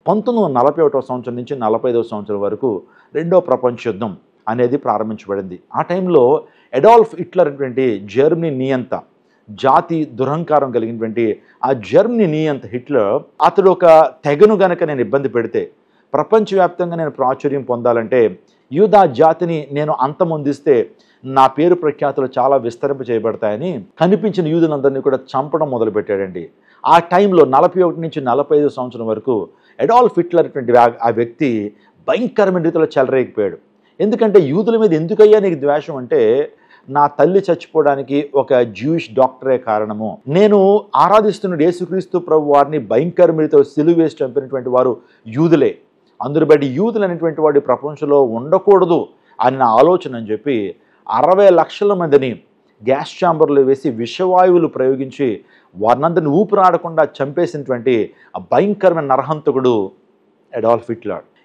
పంతొమ్మిది వందల నలభై ఒకటో సంవత్సరం నుంచి నలభై ఐదవ సంవత్సరం వరకు రెండో ప్రపంచ యుద్ధం అనేది ప్రారంభించబడింది ఆ టైంలో ఎడాల్ఫ్ హిట్లర్ అటువంటి జర్మనీ నియంత జాతి దురహంకారం కలిగినటువంటి ఆ జర్మనీ నియంత హిట్లర్ అతడు ఒక తెగను గనక నేను ఇబ్బంది పెడితే ప్రపంచవ్యాప్తంగా నేను ప్రాచుర్యం పొందాలంటే యూదా జాతిని నేను అంతమొందిస్తే నా పేరు ప్రఖ్యాతులు చాలా విస్తరింప చేయబడతాయని కనిపించిన యూదులందరినీ కూడా చంపడం మొదలుపెట్టాడండి ఆ టైంలో నలభై ఒకటి నుంచి నలభై ఐదు సంవత్సరం వరకు ఎడాల్ఫ్ హిట్లర్ అటువంటి వ్యా- ఆ వ్యక్తి భయంకరమైన రీతిలో చెలరేగిపోయాడు ఎందుకంటే యూదుల మీద ఎందుకయ్యా నీకు ద్వేషం అంటే నా తల్లి చచ్చిపోవడానికి ఒక జూయిష్ డాక్టరే కారణము నేను ఆరాధిస్తున్న యేసుక్రీస్తు ప్రభు వారిని భయంకరమైన సిలువ వేసి చంపినటువంటి వారు యూదులే అందును బట్టి యూదులు అనేటువంటి వాడు ఈ ప్రపంచంలో ఉండకూడదు అని నా ఆలోచన అని చెప్పి అరవై లక్షల మందిని గ్యాస్ ఛాంబర్లో వేసి విషవాయువులు ప్రయోగించి వారినందరిని ఊపిరాడకుండా చంపేసినటువంటి ఆ భయంకరమైన నరహంతకుడు అడాల్ఫ్ హిట్లర్